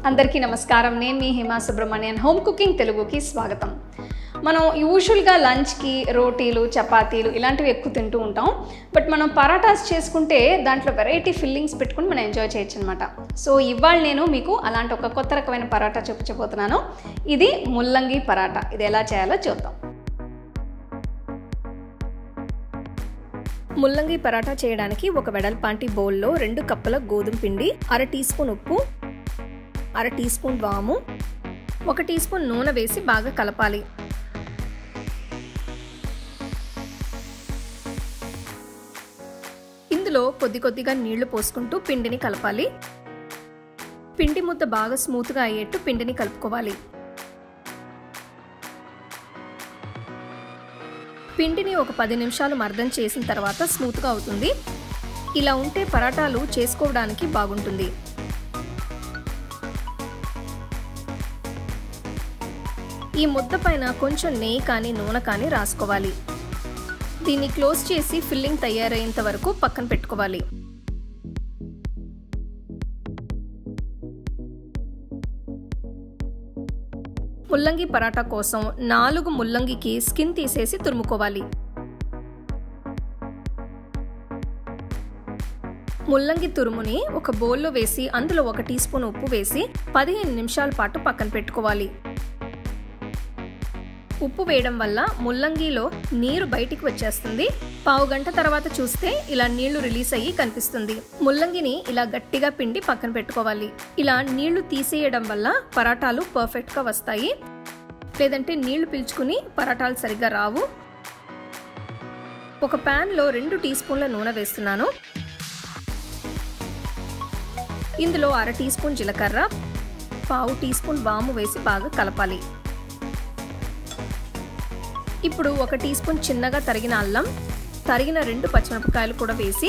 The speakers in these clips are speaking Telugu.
అందరికీ నమస్కారం నేను మీ హిమా సుబ్రహ్మణ్యన్ హోమ్ కుకింగ్ తెలుగుకి స్వాగతం మనం యూజువల్గా లంచ్కి రోటీలు చపాతీలు ఇలాంటివి ఎక్కువ తింటూ ఉంటాం బట్ మనం పరాటాస్ చేసుకుంటే దాంట్లో వెరైటీ ఫిల్లింగ్స్ పెట్టుకుని మనం ఎంజాయ్ చేయొచ్చు అనమాట సో ఇవాళ నేను మీకు అలాంటి ఒక కొత్త రకమైన పరాటా చూపించబోతున్నాను ఇది ముల్లంగి పరాటా ఇది ఎలా చేయాలో చూద్దాం ముల్లంగి పరాటా చేయడానికి ఒక వెడల్పాంటి బౌల్లో రెండు కప్పుల గోధుమ పిండి అర టీ స్పూన్ ఉప్పు అర టీ స్పూన్ వాము ఒక టీ స్పూన్ నూనె వేసి బాగా కలపాలి ఇందులో కొద్ది కొద్దిగా నీళ్లు పోసుకుంటూ పిండిని కలపాలి పిండి ముద్ద బాగా స్మూత్గా అయ్యేట్టు పిండిని కలుపుకోవాలి పిండిని ఒక పది నిమిషాలు మర్దం చేసిన తర్వాత స్మూత్గా అవుతుంది ఇలా ఉంటే పరాటాలు చేసుకోవడానికి బాగుంటుంది ఈ ముద్ద పైన కొంచెం నెయ్యి కానీ నూనె కానీ రాసుకోవాలి దీన్ని క్లోజ్ చేసి ఫిల్లింగ్ తయారయ్యేంత వరకు పక్కన పెట్టుకోవాలి ముల్లంగి పరాటా కోసం నాలుగు ముల్లంగికి స్కిన్ తీసేసి తురుముకోవాలి ముల్లంగి తురుముని ఒక బౌల్లో వేసి అందులో ఒక టీ స్పూన్ ఉప్పు వేసి పదిహేను నిమిషాల పాటు పక్కన పెట్టుకోవాలి ఉప్పు వేయడం వల్ల ముల్లంగిలో నీరు బయటికి వచ్చేస్తుంది పావు గంట తర్వాత చూస్తే ఇలా నీళ్లు రిలీజ్ అయ్యి కనిపిస్తుంది ముల్లంగిని ఇలా గట్టిగా పిండి పక్కన పెట్టుకోవాలి ఇలా నీళ్లు తీసేయడం వల్ల పరాటాలు పర్ఫెక్ట్గా వస్తాయి లేదంటే నీళ్లు పీల్చుకుని పరాటాలు సరిగ్గా రావు ఒక ప్యాన్లో రెండు టీ స్పూన్ల నూనె వేస్తున్నాను ఇందులో అర టీ స్పూన్ జీలకర్ర పావు టీ స్పూన్ వాము వేసి బాగా కలపాలి ఇప్పుడు ఒక టీ స్పూన్ చిన్నగా తరిగిన అల్లం తరిగిన రెండు పచ్చిమిరపకాయలు కూడా వేసి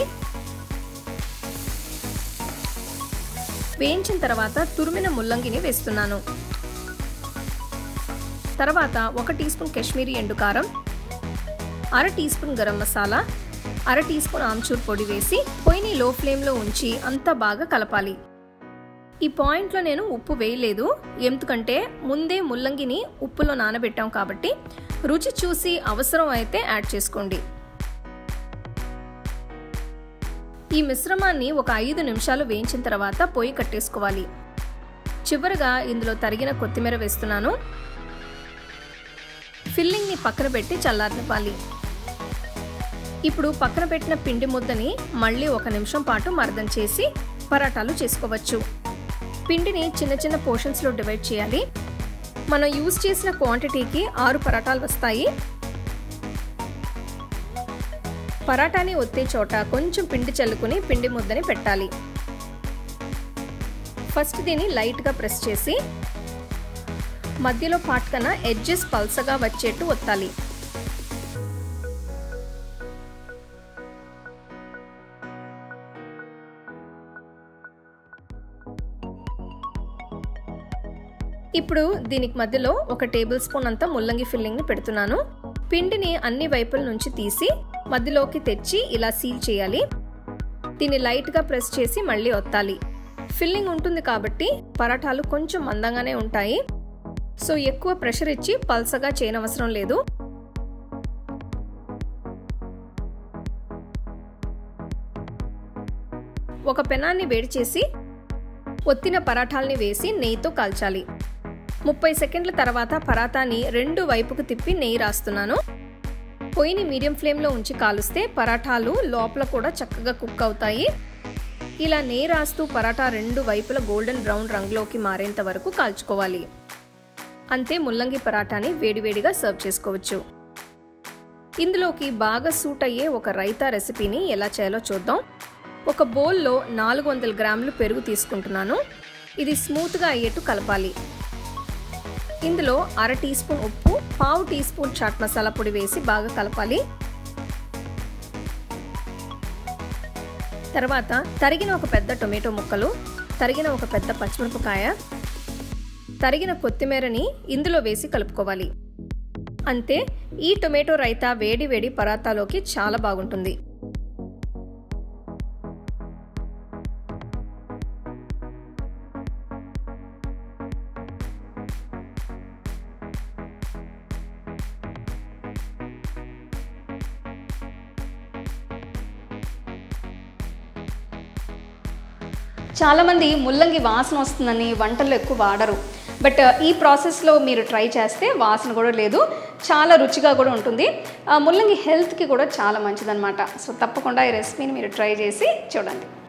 వేయించిన తర్వాత తురిమిన ముల్లంగిని వేస్తున్నాను తర్వాత ఒక టీ స్పూన్ కాశ్మీరీ ఎండుకారం అర టీ స్పూన్ గరం మసాలా అర టీ స్పూన్ ఆమ్చూర్ పొడి వేసి పొయ్యిని లో ఫ్లేమ్లో ఉంచి అంతా బాగా కలపాలి ఈ పాయింట్లో నేను ఉప్పు వేయలేదు ఎందుకంటే ముందే ముల్లంగిని ఉప్పులో నానబెట్టాం కాబట్టి రుచి చూసి అవసరం అయితే యాడ్ చేసుకోండి ఈ మిశ్రమాన్ని ఒక ఐదు నిమిషాలు వేయించిన తర్వాత పొయ్యి కట్టేసుకోవాలి చివరగా ఇందులో తరిగిన కొత్తిమీర వేస్తున్నాను ఫిల్లింగ్ని పక్కన పెట్టి చల్లారనివ్వాలి ఇప్పుడు పక్కన పెట్టిన పిండి ముద్దని మళ్ళీ ఒక నిమిషం పాటు మర్దం చేసి పరాటాలు చేసుకోవచ్చు పిండిని చిన్న చిన్న పోర్షన్స్లో డివైడ్ చేయాలి మనం యూజ్ చేసిన క్వాంటిటీకి ఆరు పరాటాలు వస్తాయి పరాటాని ఒత్తే చోట కొంచెం పిండి చల్లుకుని పిండి ముద్దని పెట్టాలి ఫస్ట్ దీన్ని లైట్గా ప్రెస్ చేసి మధ్యలో పాట్ కన్నా ఎడ్జెస్ పల్సగా వచ్చేట్టు ఒత్తాలి ఇప్పుడు దీనికి మధ్యలో ఒక టేబుల్ స్పూన్ అంతా ముల్లంగి ఫిల్లింగ్ని పెడుతున్నాను పిండిని అన్ని వైపుల నుంచి తీసి మధ్యలోకి తెచ్చి ఇలా సీల్ చేయాలి దీన్ని లైట్గా ప్రెస్ చేసి మళ్ళీ ఒత్తాలి ఫిల్లింగ్ ఉంటుంది కాబట్టి పరాటాలు కొంచెం మందంగానే ఉంటాయి సో ఎక్కువ ప్రెషర్ ఇచ్చి పల్సగా చేయనవసరం లేదు ఒక పెనాన్ని వేడి చేసి ఒత్తిన పరాఠాల్ని వేసి నెయ్యితో కాల్చాలి ముప్పై సెకండ్ల తర్వాత పరాటాని రెండు వైపుకు తిప్పి నెయ్యి రాస్తున్నాను పొయ్యిని మీడియం ఫ్లేమ్లో ఉంచి కాలుస్తే పరాఠాలు లోపల కూడా చక్కగా కుక్ అవుతాయి ఇలా నెయ్యి రాస్తూ పరాటా రెండు వైపుల గోల్డెన్ బ్రౌన్ రంగులోకి మారేంత వరకు కాల్చుకోవాలి అంతే ముల్లంగి పరాటాని వేడివేడిగా సర్వ్ చేసుకోవచ్చు ఇందులోకి బాగా సూట్ అయ్యే ఒక రైతా రెసిపీని ఎలా చేయాలో చూద్దాం ఒక బౌల్లో నాలుగు వందల గ్రాములు పెరుగు తీసుకుంటున్నాను ఇది స్మూత్గా అయ్యేట్టు కలపాలి ఇందులో అర టీ స్పూన్ ఉప్పు పావు టీ స్పూన్ చాట్ మసాలా పొడి వేసి బాగా కలపాలి తర్వాత తరిగిన ఒక పెద్ద టొమాటో ముక్కలు తరిగిన ఒక పెద్ద పచ్చిమిరపకాయ తరిగిన కొత్తిమీరని ఇందులో వేసి కలుపుకోవాలి అంతే ఈ టొమాటో రైతా వేడి వేడి పరాతాలోకి చాలా బాగుంటుంది చాలామంది ముల్లంగి వాసన వస్తుందని వంటల్లో ఎక్కువ వాడరు బట్ ఈ ప్రాసెస్లో మీరు ట్రై చేస్తే వాసన కూడా లేదు చాలా రుచిగా కూడా ఉంటుంది ఆ, ముల్లంగి హెల్త్కి కూడా చాలా మంచిదన్నమాట సో తప్పకుండా ఈ రెసిపీని మీరు ట్రై చేసి చూడండి